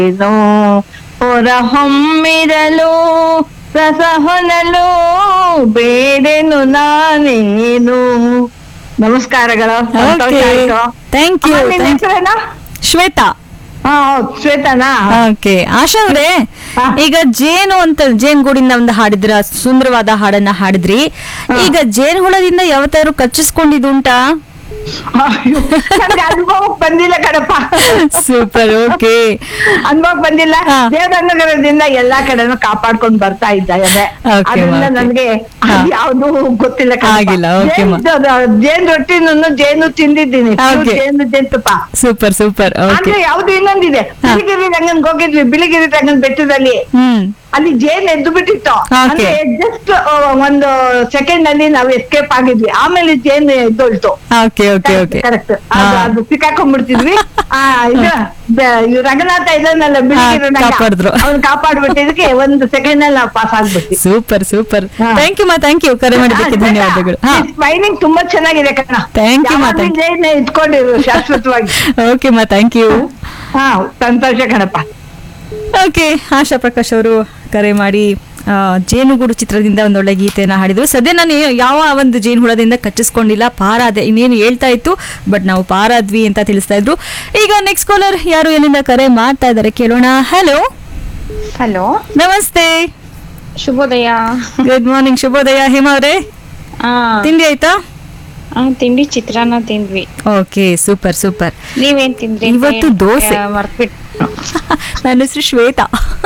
ಏನು ಹೊರ ಹೊಮ್ಮಿರಲು ರಸ ಹೊನಲು ಬೇಡೆನು ನಾನೇನು ನಮಸ್ಕಾರಗಳು ಸಂತೋಷ Okay. ಆಯ್ತು Thank you, ಅಮ್ಮ, ನಿನ್ thank you. ಹೆಸರೇನು? ಶ್ವೇತಾ ಹಾ ಹೌದು ಶ್ವೇತಾನಾ ಓಕೆ ಆಶಾ ಅವ್ರೆ ಹಾ. ಈಗ ಜೇನು ಅಂತ ಜೇನ್ ಗೂಡಿಂದ ಒಂದು ಹಾಡಿದ್ರ ಸುಂದರವಾದ ಹಾಡನ್ನ ಹಾಡಿದ್ರಿ ಈಗ ಜೇನ್ ಹುಳದಿಂದ ಯಾವತ್ತಾದ್ರು ಕಚ್ಚಿಸ್ಕೊಂಡಿದ್ದುಂಟಾ ಅಯ್ಯೋ, ನನ್ಗೆ ಅನುಭವಕ್ ಬಂದಿಲ್ಲ ಕಣಪ್ಪ ಸೂಪರ್ ಓಕೆ ಅನುಭವಕ್ ಬಂದಿಲ್ಲ ಹಾ. ದೇವರ ಅನುಗ್ರಹದಿಂದ ಎಲ್ಲಾ ಕಡೆನೂ ಕಾಪಾಡ್ಕೊಂಡ್ ಬರ್ತಾ ಇದ್ದಾರೆ Okay, ಅದರಿಂದ ಮಾ, okay. ನನ್ಗೆ ಹಾ. ಯಾವ್ದು ಗೊತ್ತಿಲ್ಲ ಕಣಪ್ಪ. ಆಗಿಲ್ಲ, okay, ಮಾ. ಜೇನ್- ಜೇನ್ ರೊಟ್ಟಿನೂ ಜೇನು ತಿಂದಿದ್ದೀನಿ pure Okay. ಜೇನು ಜೇನುತುಪ್ಪ ಸೂಪರ್ ಸೂಪರ್ ಓಕೆ ಅಂದ್ರೆ ಯಾವ್ದು ಇನ್ನೊಂದಿದೆ ಬಿಳಿಗಿರಿ ರಂಗನ್ ಹೋಗಿದ್ವಿ ಬಿಳಿಗಿರಿ ರಂಗನ್ ಬೆಟ್ಟದಲ್ಲಿ ಹ್ಮ್ ಅಲ್ಲಿ ಜೇನ್ ಎದ್ದು ಬಿಟ್ಟಿತ್ತು Okay. ಅಂದ್ರೆ ಜಸ್ಟ್ ಒಂದು ಸೆಕೆಂಡ್ ಅಲ್ಲಿ ನಾವು ಎಸ್ಕೇಪ್ ಆಗಿದ್ವಿ ಆಮೇಲೆ ಜೇನ್ ಎದ್ದೊಳ್ತು ಓಕೆ ಓಕೆ ಓಕೆ ಕರೆಕ್ಟ್ ಅದು ಅದು ಸಿಕ್ಕಾಕೊಂಡ್ಬಿಡ್ತಿದ್ವಿ ಆ ಇದು ಬ- ಇವ್ ರಂಗನಾಥ ಇದನ್ನೆಲ್ಲ ಬಿಳಿಗಿರಿ ಹಾ, ಕಾಪಾಡಿದ್ರು. ಅವ್ನು ಕಾಪಾಡ್ಬಿಟ್ಟಿದಕ್ಕೆ ಒಂದು ಸೆಕೆಂಡ್ ಅಲ್ಲಿ ನಾವು ಪಾಸ್ ಆಗ್ಬಿಟ್ವಿ ಸೂಪರ್ ಸೂಪರ್ ಹಾ. ಥ್ಯಾಂಕ್ ಯು ಮಾ ಥ್ಯಾಂಕ್ ಯು ಕರೆ ಮಾಡಿದ್ದಕ್ಕೆ ಧನ್ಯವಾದಗಳು ಹಾ ಸ್ಮೈಲಿಂಗ್ ತುಂಬಾ ಚೆನ್ನಾಗಿದೆ ಕಣ Thank you, ಮಾ, thank you. ಜೈನ್ ಇಟ್ಕೊಂಡಿರು ಶಾಶ್ವತವಾಗಿ ಓಕೆ ಮಾ ಥ್ಯಾಂಕ್ ಯು ಹಾ ಸಂತೋಷ ಕಣಪ್ಪ ಓಕೆ ಆಶಾ ಪ್ರಕಾಶ್ ಅವರು ಕರೆ ಮಾಡಿ ಆ, ಜೇನುಗೂಡು ಚಿತ್ರದಿಂದ ಒಂದೊಳ್ಳೆ ಗೀತೆಯನ್ನು ಹಾಡಿದ್ರು ಸದ್ಯ ನಾನು ಏ- ಯಾವ ಒಂದು ಜೇನು ಹುಳದಿಂದ ಕಚ್ಚಿಸ್ಕೊಂಡಿಲ್ಲ ಪಾರಾದೆ ಇನ್ನೇನು ಹೇಳ್ತಾ ಇತ್ತು ಬಟ್ ನಾವು ಪಾರಾದ್ವಿ ಅಂತ ತಿಳಿಸ್ತಾ ಇದ್ರು ಈಗ ನೆಕ್ಸ್ಟ್ ಕಾಲರ್ ಯಾರು ಎಲ್ಲಿಂದ ಕರೆ ಮಾಡ್ತಾ ಇದ್ದಾರೆ ಕೇಳೋಣ ಹಲೋ ಹಲೋ ನಮಸ್ತೆ ಶುಭೋದಯ ಗುಡ್ ಮಾರ್ನಿಂಗ್ ಶುಭೋದಯ ಹೇಮ ಅವರೇ ಆ, ತಿಂಡಿ ಆಯ್ತಾ ಆ, ತಿಂಡಿ ಚಿತ್ರಾನ್ನ ತಿಂದ್ವಿ ಓಕೆ ಸೂಪರ್ ಸೂಪರ್ ನೀವೇನ್ ತಿಂದ್ರಿ ಇವತ್ತು ದೋಸೆ. ಮರ್ತ್ಬಿಟ್ ನನ್ನ ಹೆಸರು ಶ್ವೇತಾ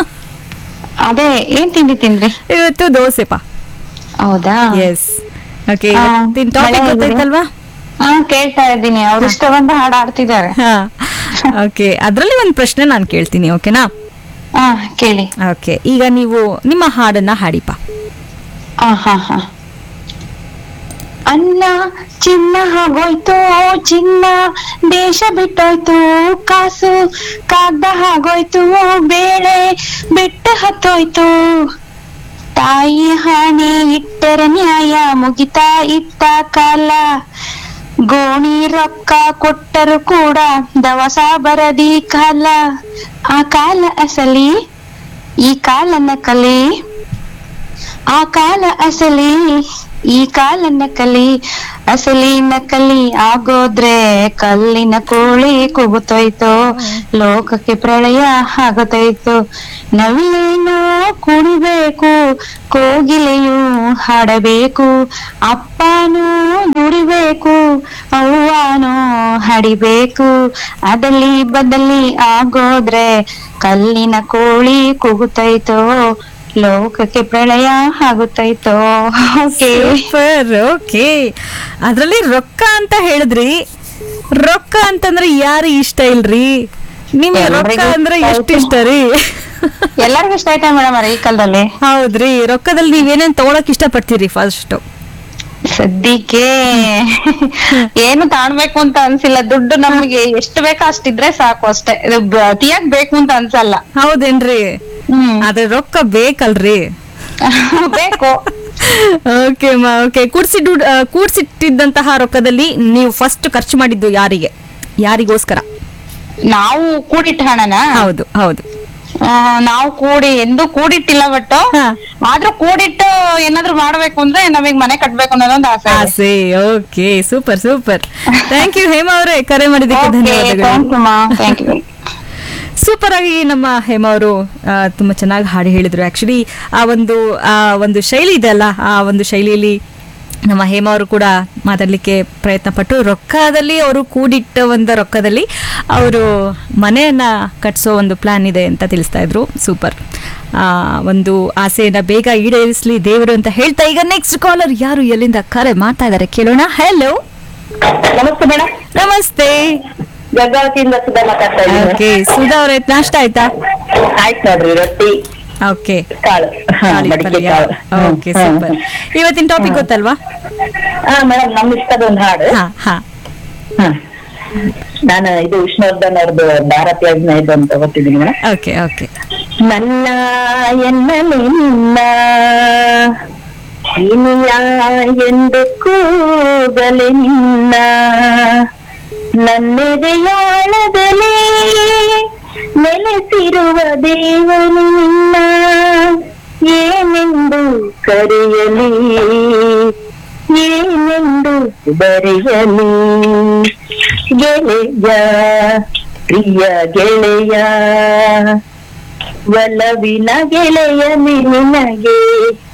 ಅದೇ ಏನ್ ತಿಂಡಿ ತಿಂದ್ರಿ ಇವತ್ತು ದೋಸೆಪಾ ಹೌದಾ ಎಸ್ ಓಕೆ ಆ, ಇವತ್ತಿನ ಟಾಪಿಕ್ ಮಳೆ ಗೊತ್ತಾಯ್ತಲ್ವಾ ಹಾ ಕೇಳ್ತಾ ಇದ್ದೀನಿ ಅವ್ರು ಇಷ್ಟ ಬಂದ ಹಾಡು ಆಡ್ತಿದ್ದಾರೆ ಹಾ ಓಕೆ ಅದರಲ್ಲಿ ಒಂದು ಪ್ರಶ್ನೆ ನಾನು ಕೇಳ್ತೀನಿ ಓಕೆನಾ ಹಾ ಕೇಳಿ ಓಕೆ ಈಗ ನೀವು ನಿಮ್ಮ ಹಾಡನ್ನ ಹಾಡಿಪ ಆ ಹಾ ಹಾ ಅನ್ನ ಚಿನ್ನ ಆಗೋಯ್ತು ಚಿನ್ನ ದೇಶ ಬಿಟ್ಟೋಯ್ತು ಕಾಸು ಕಾಗ್ದ ಆಗೋಯ್ತು ಬೇಳೆ ಬೆಟ್ಟ ಹತ್ತೋಯ್ತು ತಾಯಿ ಹಾಣಿ ಇಟ್ಟರ ನ್ಯಾಯ ಮುಗಿತಾ ಇತ್ತ ಕಾಲ ಗೋಣಿ ರೊಕ್ಕ ಕೊಟ್ಟರು ಕೂಡ ದವಸ ಬರದಿ ಕಾಲ ಆ ಕಾಲ ಅಸಲಿ ಈ ಕಾಲ ನಕಲಿ ಆ ಕಾಲ ಅಸಲಿ ಈ ಕಾಲ ನಕಲಿ ಅಸಲಿ ನಕಲಿ ಆಗೋದ್ರೆ ಕಲ್ಲಿನ ಕೋಳಿ ಕೂಗುತ್ತೋಯ್ತು ಲೋಕಕ್ಕೆ ಪ್ರಳಯ ಆಗುತ್ತೋಯ್ತು ನವಿಲೇನೋ ಕುಡಿಬೇಕು ಕೋಗಿಲೆಯು ಹಾಡಬೇಕು ಅಪ್ಪನೂ ದುಡಿಬೇಕು ಅವ್ವಾನೋ ಹಡಿಬೇಕು ಅದಲ್ಲಿ ಬದಲಿ ಆಗೋದ್ರೆ ಕಲ್ಲಿನ ಕೋಳಿ ಕೂಗುತ್ತೈತೋ ಲೋಕಕ್ಕೆ ಪ್ರಳಯ ಆಗುತ್ತೈತೋ ಓಕೆ ಸೂಪರ್ ಓಕೆ ಅದರಲ್ಲಿ ರೊಕ್ಕ ಅಂತ ಹೇಳಿದ್ರಿ ರೊಕ್ಕ ಅಂತಂದ್ರೆ ಯಾರು ಇಷ್ಟ ಇಲ್ರಿ ನಿಮ್ಗೆ ರೊಕ್ಕ ಎಲ್ರಿಗೂ ಅಂದ್ರೆ ಇಷ್ಟ ಎಷ್ಟು ಆಯ್ತು. ಇಷ್ಟ ರೀ ಎಲ್ಲರಿಗೂ ಇಷ್ಟ ಆಯ್ತಾ ಮೇಡಮ್ ಈ ಕಾಲದಲ್ಲಿ ಹೌದ್ರಿ ರೊಕ್ಕದಲ್ಲಿ ನೀವೇನೇನ್ ತಗೊಳಕ್ ಇಷ್ಟಪಡ್ತೀರಿ ಫಸ್ಟ್ ಸದ್ಯಕ್ಕೆ ಏನು ತಾಣ್ಬೇಕು ಅಂತ ಅನ್ಸಿಲ್ಲ ದುಡ್ಡು ನಮ್ಗೆ ಎಷ್ಟು ಬೇಕೋ ಅಷ್ಟಿದ್ರೆ ಸಾಕು ಅಷ್ಟೇ ಇದು ಬ- ಅತಿಯಾಗ್ ಬೇಕು ಅಂತ ಅನ್ಸಲ್ಲ ಹೌದೇನ್ರಿ ಹ್ಮ್ ಆದ್ರೆ ರೊಕ್ಕ ಬೇಕಲ್ರಿ ಬೇಕು ಓಕೆ ಮಾ ಓಕೆ ಕೂಡ್ಸಿ ದುಡ್ ಆ, ಕೂಡ್ಸಿಟ್ಟಿದ್ದಂತಹ ರೊಕ್ಕದಲ್ಲಿ ನೀವು ಫಸ್ಟ್ ಖರ್ಚು ಮಾಡಿದ್ದು ಯಾರಿಗೆ ಯಾರಿಗೋಸ್ಕರ ನಾವು ಕೂಡಿಟ್ಟ ಹಣನ ಹೌದು ಹೌದು ಆ, ನಾವು ಕೂಡಿ ಎಂದು ಕೂಡಿಟ್ಟಿಲ್ಲ ಬಟ್ ಹಾ. ಆದ್ರೂ ಕೂಡಿಟ್ಟು ಏನಾದ್ರು ಮಾಡ್ಬೇಕು ಅಂದ್ರೆ ನಮಗ್ ಮನೆ ಕಟ್ಬೇಕು ಅನ್ನೋದೊಂದು ಆಸೆ ಇದೆ. ಆಸೆ okay super super thank you Hema ಅವರೇ ಕರೆ ಮಾಡಿದ್ದಕ್ಕೆ Okay, ಧನ್ಯವಾದಗಳು thank you, ಮಾ. Thank you. ಸೂಪರ್ ಆಗಿ ನಮ್ಮ ಹೇಮ ಅವರು ತುಂಬಾ ಚೆನ್ನಾಗಿ ಹಾಡು ಹೇಳಿದ್ರು ಆಕ್ಚುಲಿ ಆ ಒಂದು ಆ ಒಂದು ಶೈಲಿ ಇದೆ ಅಲ್ಲ ಆ ಒಂದು ಶೈಲಿಯಲ್ಲಿ ನಮ್ಮ ಹೇಮ ಅವರು ಕೂಡ ಮಾತಾಡ್ಲಿಕ್ಕೆ ಪ್ರಯತ್ನ ಪಟ್ಟು ರೊಕ್ಕದಲ್ಲಿ ಅವರು ಕೂಡಿಟ್ಟ ಒಂದು ರೊಕ್ಕದಲ್ಲಿ ಅವರು ಮನೆಯನ್ನ ಕಟ್ಸೋ ಒಂದು ಪ್ಲಾನ್ ಇದೆ ಅಂತ ತಿಳಿಸ್ತಾ ಇದ್ರು ಸೂಪರ್ ಆ, ಒಂದು ಆಸೆಯನ್ನ ಬೇಗ ಈಡೇರಿಸಲಿ ದೇವರು ಅಂತ ಹೇಳ್ತಾ ಈಗ ನೆಕ್ಸ್ಟ್ ಕಾಲರ್ ಯಾರು ಎಲ್ಲಿಂದ ಕರೆ ಮಾಡ್ತಾ ಇದ್ದಾರೆ ಕೇಳೋಣ ಹಲೋ ನಮಸ್ತೆ ಮೇಡಮ್ ನಮಸ್ತೆ ಗಂಗಾವತಿಯಿಂದ ಸುಧಾ ಮಾತಾಡ್ತಾ ಇದ್ದೀನಿ ಓಕೆ ಸುಧಾ ಅವ್ರೆ ನಾಷ್ಟ ಆಯ್ತಾ ಆಯ್ತು ನೋಡ್ರಿ ರೊಟ್ಟಿ ಓಕೆ ಕಾಳು ಹಾ, ಮಡಿಕೆ ಕಾಳು ಓಕೆ ಸೂಪರ್ ಇವತ್ತಿನ ಟಾಪಿಕ್ ಗೊತ್ತಲ್ವಾ ಹಾ ಮೇಡಮ್ ನಮ್ ಇಷ್ಟದ ಒಂದು ಹಾಡು ಹಾ ಹಾ ಹಾ. ನಾನು ಇದು ವಿಷ್ಣುವರ್ಧನ್ ಅವ್ರದ್ದು ಭಾರತೀಯ ಇದು ಅಂತ ಗೊತ್ತಿದ್ದೀನಿ ಮೇಡಮ್ ಓಕೆ ಓಕೆ ನನ್ನ ಎನ್ನಲಿ ನಿನ್ನ ಇನಿಯ ಎಂದು ಕೂಗಲೆ ನಿನ್ನ ನನ್ನೆದೆಯಾಳದಲ್ಲಿ ನೆಲೆಸಿರುವ ದೇವನು ನಿನ್ನ ಏನೆಂದು ಕರೆಯಲಿ ಏನೆಂದು ಬರೆಯಲಿ ಗೆಳೆಯ ಪ್ರಿಯ ಗೆಳೆಯ ಒಲವಿನ ಗೆಳೆಯ ನಿನಗೆ